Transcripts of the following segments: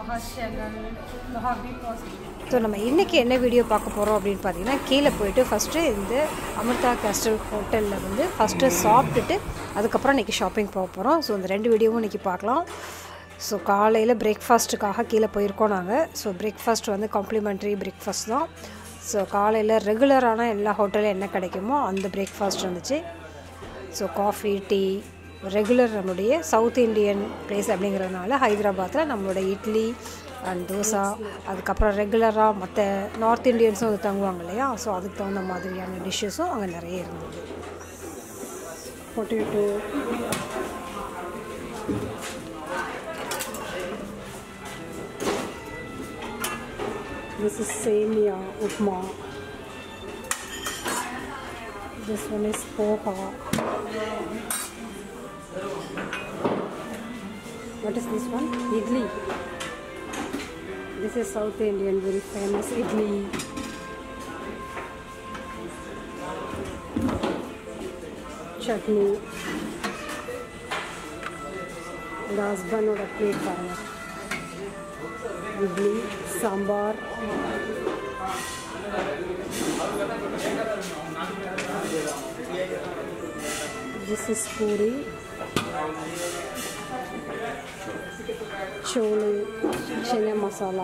மகா சேனல் மகா big pass so நம்ம இன்றைக்கி என்ன வீடியோ பார்க்க போகிறோம் அப்படின்னு பார்த்தீங்கன்னா கீழே போயிட்டு ஃபஸ்ட்டு இந்த அமிர்தா கேஸ்டல் ஹோட்டலில் வந்து ஃபஸ்ட்டு சாப்பிட்டுட்டு அதுக்கப்புறம் இன்றைக்கி ஷாப்பிங் போக போகிறோம் ஸோ இந்த ரெண்டு வீடியோவும் இன்றைக்கி பார்க்கலாம் ஸோ காலையில் பிரேக்ஃபாஸ்ட்டுக்காக கீழே போயிருக்கோம் நாங்கள் ஸோ பிரேக்ஃபாஸ்ட் வந்து காம்ப்ளிமெண்ட்ரி பிரேக்ஃபாஸ்ட் தான் ஸோ காலையில் ரெகுலரான எல்லா ஹோட்டலில் என்ன கிடைக்குமோ அந்த பிரேக்ஃபாஸ்ட் இருந்துச்சு ஸோ காஃபி டீ ரெகுலர் நம்மளுடைய சவுத் இந்தியன் பிளேஸ் அப்படிங்கிறதுனால ஹைதராபாத்தில் நம்மளோட இட்லி அண்ட் தோசா அதுக்கப்புறம் ரெகுலராக மற்ற நார்த் இந்தியன்ஸும் அது தங்குவாங்க இல்லையா ஸோ அதுக்கு தகுந்த மாதிரியான டிஷ்ஷஸும் அங்கே நிறைய இருந்தது potato This is Semia Upma. This one is Poha. What is this one? Idli. This is South Indian, very famous idli. Chutney. இந்த ஹஸ்பண்டோட பிளேட் பாருங்க idli sambar This is puri. Chole, chene masala.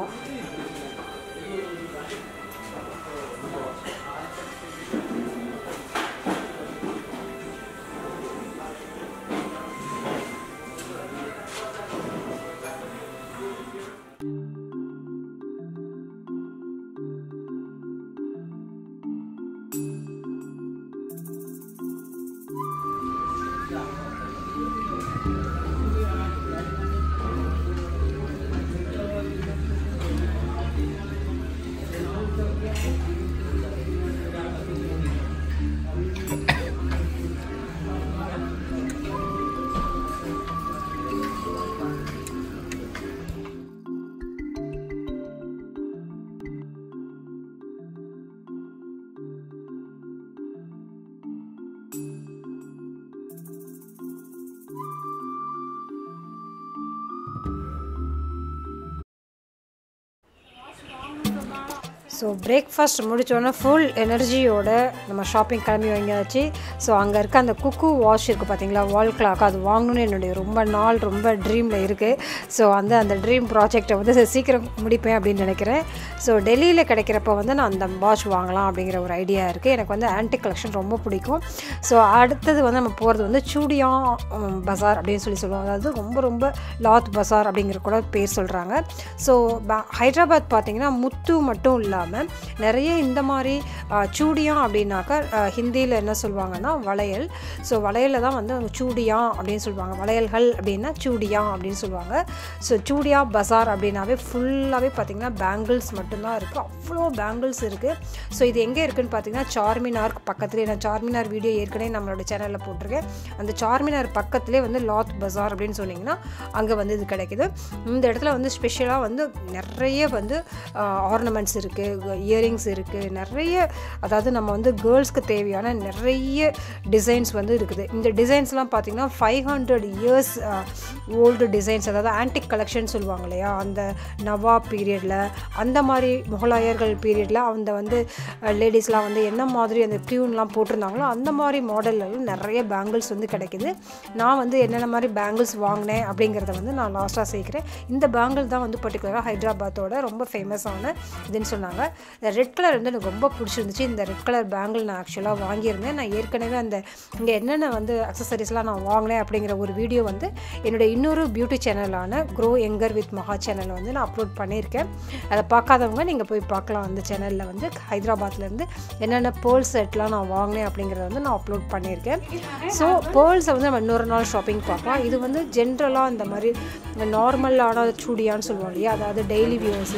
So breakfast முடித்தோடனே full எனர்ஜியோட நம்ம shopping கிளம்பி வாங்கியாச்சு so அங்கே இருக்க அந்த குக்கு வாஷ் இருக்குது பார்த்தீங்களா வால் கிளாக் அது வாங்கணும்னு என்னுடைய ரொம்ப நாள் ரொம்ப ட்ரீமில் இருக்குது ஸோ அந்த அந்த ட்ரீம் ப்ராஜெக்டை வந்து சீக்கிரம் முடிப்பேன் அப்படின்னு நினைக்கிறேன் ஸோ டெல்லியில் கிடைக்கிறப்ப வந்து நான் அந்த வாஷ் வாங்கலாம் அப்படிங்கிற ஒரு ஐடியா இருக்குது எனக்கு வந்து ஆன்டிக் கலெக்ஷன் ரொம்ப பிடிக்கும் ஸோ அடுத்தது வந்து நம்ம போகிறது வந்து சூடியா உம், பஜார் அப்படின்னு சொல்லி சொல்லுவோம் அதாவது ரொம்ப ரொம்ப லாத் பஜார் அப்படிங்கிற கூட பேர் சொல்கிறாங்க ஸோ ஹைதராபாத் பார்த்தீங்கன்னா முத்து மட்டும் இல்லாமல் நிறைய இந்த மாதிரி ஆஹ், சூடியா அப்படின்னாக்கா ஆஹ், ஹிந்தியில் என்ன சொல்லுவாங்கன்னா வளையல் ஸோ வளையலில் தான் வந்து அவங்க சூடியா அப்படின்னு சொல்லுவாங்க வளையல்கள் அப்படின்னா சூடியா அப்படின்னு சொல்லுவாங்க ஸோ சூடியா பஜார் அப்படின்னாவே ஃபுல்லாகவே பார்த்தீங்கன்னா பேங்கிள்ஸ் மட்டும்தான் இருக்குது அவ்வளோ பேங்கிள்ஸ் இருக்குது ஸோ இது எங்கே இருக்குன்னு பார்த்தீங்கன்னா சார்மினாருக்கு பக்கத்துலேயே நான் சார்மினார் வீடியோ ஏற்கனவே நம்மளோட சேனலில் போட்டிருக்கேன் அந்த சார்மினார் பக்கத்துலேயே வந்து லாத் பஜார் அப்படின்னு சொன்னீங்கன்னா அங்கே வந்து இது கிடைக்குது இந்த இடத்துல வந்து ஸ்பெஷலாக வந்து நிறைய வந்து ஆர்னமெண்ட்ஸ் இருக்குது இயரிங்ஸ் இருக்குது நிறைய அதாவது நம்ம வந்து கேர்ள்ஸ்க்கு தேவையான நிறைய டிசைன்ஸ் வந்து இருக்குது இந்த டிசைன்ஸ்லாம் பார்த்திங்கன்னா five hundred years old designs அதாவது ஆன்டிக் கலெக்ஷன் சொல்லுவாங்க இல்லையா அந்த நவாப் பீரியடில் அந்த மாதிரி முகலாயர்கள் பீரியடில் அந்த வந்து லேடிஸ்லாம் வந்து என்ன மாதிரி அந்த டியூன்லாம் போட்டிருந்தாங்களோ அந்த மாதிரி மாடல்லாம் நிறைய பேங்கிள்ஸ் வந்து கிடைக்குது நான் வந்து என்னென்ன மாதிரி பேங்கிள்ஸ் வாங்கினேன் அப்படிங்கிறத வந்து நான் லாஸ்ட்டாக சேர்க்குறேன் இந்த பேங்கிள் தான் வந்து பர்டிகுலராக ஹைதராபாத்தோட ரொம்ப ஃபேமஸான இதுன்னு சொன்னாங்க ரெட் கலர் வந்து எனக்கு ரொம்ப பிடிச்சிருந்துச்சு இந்த ரெட் கலர் பேங்கிள் நான் ஆக்சுவலாக வாங்கியிருந்தேன் நான் ஏற்கனவே அந்த இங்கே என்னென்ன வந்து அக்சசரிஸ்லாம் நான் வாங்கினேன் அப்படிங்கிற ஒரு வீடியோ வந்து என்னோட இன்னொரு பியூட்டி சேனலான க்ரோ எங்கர் வித் மகா சேனலில் வந்து நான் அப்லோட் பண்ணியிருக்கேன் அதை பார்க்காதவங்க நீங்கள் போய் பார்க்கலாம் அந்த சேனலில் வந்து ஹைதராபாத்லேருந்து என்னென்ன பேர்ல் செட்லாம் நான் வாங்கினேன் அப்படிங்கிறத வந்து நான் அப்லோட் பண்ணியிருக்கேன் ஸோ பேர்ல்ஸை வந்து நம்ம இன்னொரு நாள் ஷாப்பிங் பார்க்கலாம் இது வந்து ஜென்ரலாக இந்த மாதிரி நார்மலான சூடியான்னு சொல்லுவோம் இல்லையா அதாவது டெய்லி வியூஸு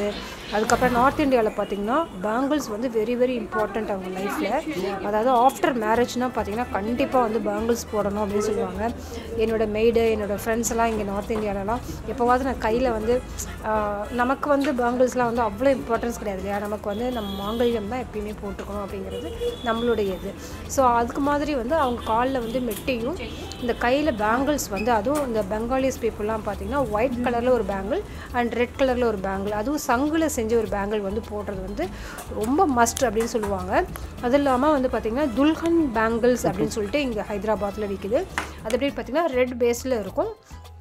அதுக்கப்புறம் நார்த் இந்தியாவில் பார்த்தீங்கன்னா பேங்கிள்ஸ் வந்து வெரி வெரி இம்பார்ட்டண்ட் அவங்க லைஃப்பில் அதாவது ஆஃப்டர் மேரேஜ்னால் பார்த்தீங்கன்னா கண்டிப்பாக வந்து பேங்கிள்ஸ் போடணும் அப்படின்னு சொல்லுவாங்க என்னோடய மெய்டு என்னோடய ஃப்ரெண்ட்ஸ் எல்லாம் இங்கே நார்த் இந்தியாவிலலாம் எப்போவாவது நான் கையில் வந்து ஆஹ், நமக்கு வந்து பேங்கிள்ஸ்லாம் வந்து அவ்வளோ இம்பார்ட்டன்ஸ் கிடையாது இல்லையா நமக்கு வந்து நம்ம மாங்கல்யம் தான் எப்பயுமே போட்டுக்கணும் அப்படிங்கிறது நம்மளுடைய இது ஸோ அதுக்கு மாதிரி வந்து அவங்க காலில் வந்து மெட்டியும் இந்த கையில் பேங்கிள்ஸ் வந்து அதுவும் இந்த பெங்காலிஸ் பீப்புளெலாம் பார்த்தீங்கன்னா ஒயிட் கலரில் ஒரு பேங்கிள் அண்ட் ரெட் கலரில் ஒரு பேங்கிள் அதுவும் சங்கில் செஞ்ச ஒரு பேங்கிள் வந்து போடுறது வந்து ரொம்ப மஸ்ட் அப்படின்னு சொல்லுவாங்க அது இல்லாமல் வந்து பார்த்திங்கன்னா துல்கன் பேங்கிள்ஸ் அப்படின்னு சொல்லிட்டு இங்கே ஹைதராபாத்தில் விற்கிது அது எப்படி பார்த்திங்கன்னா ரெட் பேஸில் இருக்கும்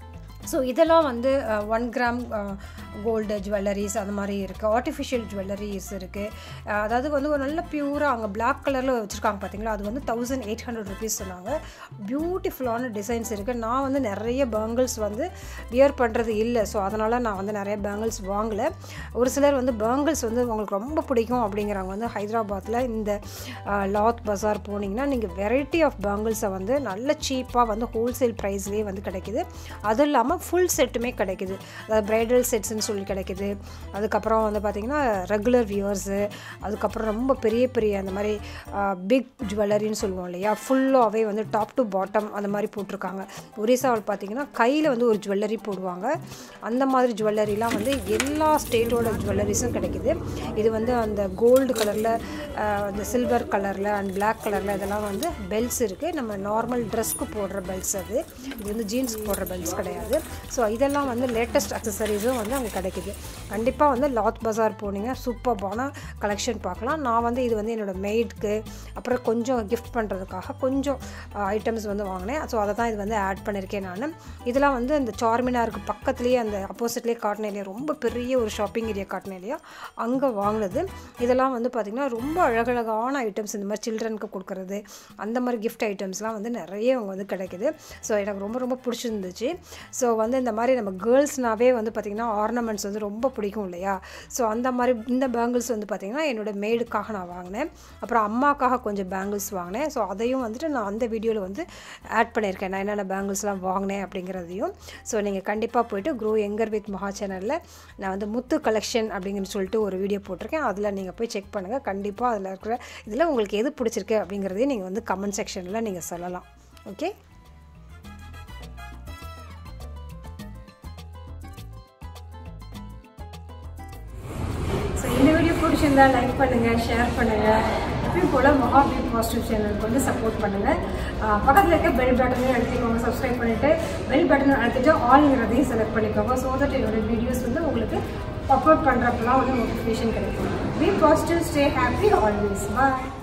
ஸோ இதெல்லாம் வந்து ஒன் கிராம் கோல்டு ஜுவல்லரிஸ் அந்த மாதிரி இருக்குது ஆர்டிஃபிஷியல் ஜுவல்லரிஸ் இருக்குது அதாவது வந்து ஒரு நல்ல பியூராக அங்கே பிளாக் கலரில் வச்சுருக்காங்க பார்த்தீங்களா அது வந்து தௌசண்ட் எயிட் ஹண்ட்ரட் ருபீஸ் சொன்னாங்க பியூட்டிஃபுல்லான டிசைன்ஸ் இருக்குது நான் வந்து நிறைய பேங்கிள்ஸ் வந்து வியர் பண்ணுறது இல்லை ஸோ அதனால் நான் வந்து நிறைய பேங்கிள்ஸ் வாங்கலை ஒரு சிலர் வந்து பேங்கிள்ஸ் வந்து உங்களுக்கு ரொம்ப பிடிக்கும் அப்படிங்கிறவங்க வந்து ஹைதராபாத்தில் இந்த லாத் பஜார் போனீங்கன்னா நீங்கள் வெரைட்டி ஆஃப் பேங்கிள்ஸை வந்து நல்ல சீப்பாக வந்து ஹோல்சேல் ப்ரைஸ்லேயே வந்து கிடைக்குது அதுவும் இல்லாமல் ஃபுல் செட்டுமே கிடைக்குது அதாவது ப்ரைடல் செட்ஸ்னு சொல்லி கிடைக்குது அதுக்கப்புறம் வந்து பார்த்திங்கன்னா ரெகுலர் வியர்ஸு அதுக்கப்புறம் ரொம்ப பெரிய பெரிய அந்த மாதிரி பிக் ஜுவல்லரின்னு சொல்லுவோம் இல்லையா ஃபுல்லாகவே வந்து டாப் டு பாட்டம் அந்த மாதிரி போட்டிருக்காங்க ஒரிசாவில் பார்த்தீங்கன்னா கையில் வந்து ஒரு ஜுவல்லரி போடுவாங்க அந்த மாதிரி ஜுவல்லரிலாம் வந்து எல்லா ஸ்டேட்டோட ஜுவல்லரிஸும் கிடைக்குது இது வந்து அந்த கோல்டு கலரில் அந்த சில்வர் கலரில் அண்ட் பிளாக் கலரில் இதெல்லாம் வந்து பெல்ட்ஸ் இருக்குது நம்ம நார்மல் ட்ரெஸ்க்கு போடுற பெல்ட்ஸ் அது இது வந்து ஜீன்ஸ்க்கு போடுற பெல்ட்ஸ் கிடையாது ஸோ இதெல்லாம் வந்து லேட்டஸ்ட் அக்சசரிஸும் வந்து அங்கே கிடைக்குது கண்டிப்பாக வந்து லாத் பஜார் போனீங்க சூப்பர்பான கலெக்ஷன் பார்க்கலாம் நான் வந்து இது வந்து என்னோடய மெய்டுக்கு அப்புறம் கொஞ்சம் கிஃப்ட் பண்ணுறதுக்காக கொஞ்சம் ஐட்டம்ஸ் வந்து வாங்கினேன் ஸோ அதை தான் இது வந்து ஆட் பண்ணியிருக்கேன் நான் இதெல்லாம் வந்து அந்த சார்மினாருக்கு பக்கத்துலேயே அந்த அப்போசிட்லேயே காட்டின இல்லையா ரொம்ப பெரிய ஒரு ஷாப்பிங் ஏரியா காட்டின இல்லையா அங்கே வாங்கினது இதெல்லாம் வந்து பார்த்திங்கன்னா ரொம்ப அழகழகான ஐட்டம்ஸ் இந்த மாதிரி சில்ட்ரனுக்கு கொடுக்குறது அந்த மாதிரி கிஃப்ட் ஐட்டம்ஸ்லாம் வந்து நிறைய அவங்க வந்து கிடைக்குது ஸோ எனக்கு ரொம்ப ரொம்ப பிடிச்சிருந்துச்சு ஸோ வந்து இந்த மாதிரி நம்ம கேர்ள்ஸ்னாவே வந்து பார்த்திங்கன்னா ஆர்னமெண்ட்ஸ் வந்து ரொம்ப பிடிக்கும் இல்லையா ஸோ அந்த மாதிரி இந்த பேங்கிள்ஸ் வந்து பார்த்திங்கன்னா என்னோட மேடுக்காக நான் வாங்கினேன் அப்புறம் அம்மாக்காக கொஞ்சம் பேங்கிள்ஸ் வாங்கினேன் ஸோ அதையும் வந்துட்டு நான் அந்த வீடியோவில் வந்து ஆட் பண்ணியிருக்கேன் நான் என்னென்ன பேங்கிள்ஸ்லாம் வாங்கினேன் அப்படிங்கிறதையும் ஸோ நீங்கள் கண்டிப்பாக போயிட்டு க்ரோ எங்கர் வித் மஹா சேனலில் நான் வந்து முத்து கலெக்ஷன் அப்படிங்கன்னு சொல்லிட்டு ஒரு வீடியோ போட்டிருக்கேன் அதில் நீங்கள் போய் செக் பண்ணுங்கள் கண்டிப்பாக அதில் இருக்கிற இதில் உங்களுக்கு எது பிடிச்சிருக்கு அப்படிங்கிறதையும் நீங்கள் வந்து கமெண்ட் செக்ஷனில் நீங்கள் சொல்லலாம் ஓகே ஸோ இந்த வீடியோ பிடிச்சிருந்தா லைக் பண்ணுங்கள் ஷேர் பண்ணுங்கள் எப்பயும் போல் மகாபீர் பாசிட்டிவ் சேனலுக்கு வந்து சப்போர்ட் பண்ணுங்கள் பக்கத்தில் இருக்க பெல் பட்டனையும் அழுத்திக்கோங்க சப்ஸ்கிரைப் பண்ணிவிட்டு பெல் பட்டனை அழுத்திட்டு ஆல்ங்கிறதையும் செலக்ட் பண்ணிக்கோங்க ஸோ தட் என்னோட வீடியோஸ் வந்து உங்களுக்கு அப்லோட் பண்ணுறப்பெல்லாம் வந்து நோட்டிஃபிகேஷன் கிடைக்கும் be positive stay happy always bye